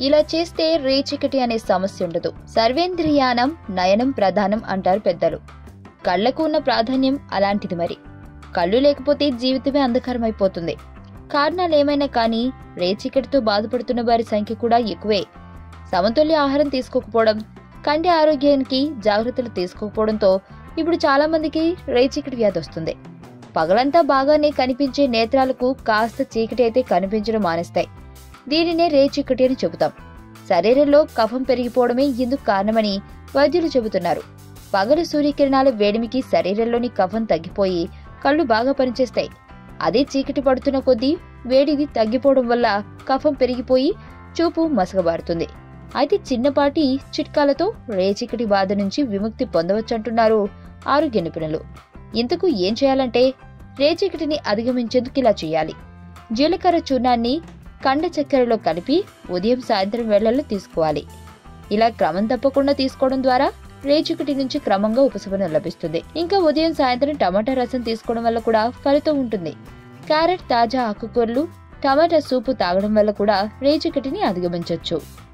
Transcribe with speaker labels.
Speaker 1: ఇలా చేస్తే రేచికటి అనే సమస్య ఉండదు సర్వేంద్రియానం నయనం ప్రధానం అంటారు పెద్దలు కళ్లకు ఉన్న ప్రాధాన్యం అలాంటిది మరి కళ్ళు లేకపోతే జీవితమే అంధకారమైపోతుంది కారణాలు ఏమైనా కానీ రేచికటితో బాధపడుతున్న వారి సంఖ్య కూడా ఎక్కువే సమతుల్య ఆహారం తీసుకోకపోవడం కంటి ఆరోగ్యానికి జాగ్రత్తలు తీసుకోకపోవడంతో ఇప్పుడు చాలా మందికి రేచికటి వ్యాధి వస్తుంది పగలంతా బాగానే కనిపించే నేత్రాలకు కాస్త చీకటి అయితే కనిపించడం మానేస్తాయి దీనినే రేచికటి అని చెబుతాం శరీరంలో కఫం పెరిగిపోవడమే ఇందుకు కారణమని వైద్యులు చెబుతున్నారు పగలు సూర్యకిరణాల వేడిమికి శరీరంలోని కఫం తగ్గిపోయి కళ్ళు బాగా పనిచేస్తాయి అదే చీకటి పడుతున్న కొద్దీ వేడిది తగ్గిపోవడం వల్ల కఫం పెరిగిపోయి చూపు మసకబారుతుంది అయితే చిన్నపాటి చిట్కాలతో రేచికటి బాధ నుంచి విముక్తి పొందవచ్చంటున్నారు ఆరోగ్య నిపుణులు ఇంతకు ఏం చేయాలంటే రేచికటిని అధిగమించేందుకు ఇలా చేయాలి జీలకర్ర చూర్ణాన్ని కండ చక్కెరలో కలిపి ఉదయం సాయంత్రం వేళల్లో తీసుకోవాలి ఇలా క్రమం తప్పకుండా తీసుకోవడం ద్వారా రేచికటి నుంచి క్రమంగా ఉపశమనం లభిస్తుంది ఇంకా ఉదయం సాయంత్రం టమాటా రసం తీసుకోవడం వల్ల కూడా ఫలితం ఉంటుంది క్యారెట్ తాజా ఆకుకూరలు టమాటా సూపు తాగడం వల్ల కూడా రేచికటిని అధిగమించవచ్చు